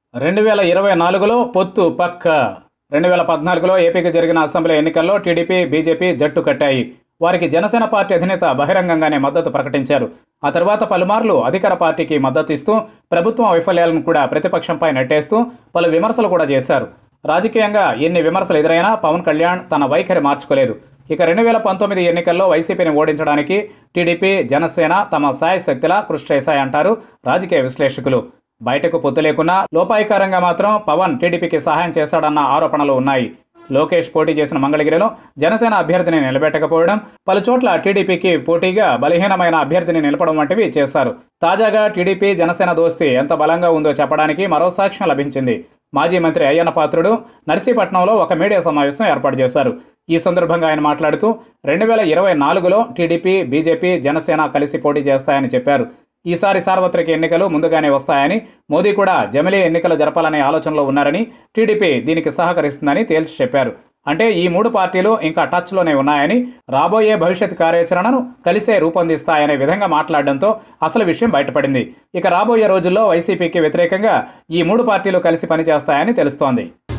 రెండు వేల ఇరవై నాలుగులో పొత్తు పక్క రెండు వేల పద్నాలుగులో ఏపీకి జరిగిన అసెంబ్లీ ఎన్నికల్లో టీడీపీ బీజేపీ జట్టు కట్టాయి వారికి జనసేన పార్టీ అధినేత బహిరంగంగానే మద్దతు ప్రకటించారు ఆ తర్వాత పలుమార్లు అధికార పార్టీకి మద్దతు ఇస్తూ ప్రభుత్వం వైఫల్యాలను కూడా ప్రతిపక్షంపై నెట్టేస్తూ పలు విమర్శలు కూడా చేశారు రాజకీయంగా ఎన్ని విమర్శలు ఎదురైనా పవన్ కళ్యాణ్ తన వైఖరి మార్చుకోలేదు ఇక రెండు వేల పంతొమ్మిది ఎన్నికల్లో వైసీపీని ఓడించడానికి టీడీపీ జనసేన తమ శాయశక్తిలా కృషి చేశాయంటారు రాజకీయ విశ్లేషకులు బయటకు పొత్తు లేకున్నా లోపాయికారంగా మాత్రం పవన్ టీడీపీకి సహాయం చేశాడన్న ఆరోపణలు ఉన్నాయి లోకేష్ పోటీ చేసిన మంగళగిరిలో జనసేన అభ్యర్థిని నిలబెట్టకపోవడం పలుచోట్ల టీడీపీకి పోటీగా బలహీనమైన అభ్యర్థిని నిలపడం వంటివి చేశారు తాజాగా టీడీపీ జనసేన దోస్తీ ఎంత బలంగా ఉందో చెప్పడానికి మరో సాక్ష్యం లభించింది మాజీ మంత్రి అయ్యన్న పాత్రుడు నర్సీపట్నంలో ఒక మీడియా సమావేశం ఏర్పాటు చేశారు ఈ సందర్భంగా ఆయన మాట్లాడుతూ రెండు వేల ఇరవై నాలుగులో టీడీపీ బీజేపీ జనసేన కలిసి పోటీ చేస్తాయని చెప్పారు ఈసారి సార్వత్రిక ఎన్నికలు ముందుగానే వస్తాయని మోదీ కూడా జమిలీ ఎన్నికలు జరపాలనే ఆలోచనలో ఉన్నారని టీడీపీ దీనికి సహకరిస్తుందని తేల్చి చెప్పారు అంటే ఈ మూడు పార్టీలు ఇంకా టచ్లోనే ఉన్నాయని రాబోయే భవిష్యత్ కార్యాచరణను కలిసే రూపొందిస్తాయనే విధంగా మాట్లాడడంతో అసలు విషయం బయటపడింది ఇక రాబోయే రోజుల్లో వైసీపీకి వ్యతిరేకంగా ఈ మూడు పార్టీలు కలిసి పనిచేస్తాయని తెలుస్తోంది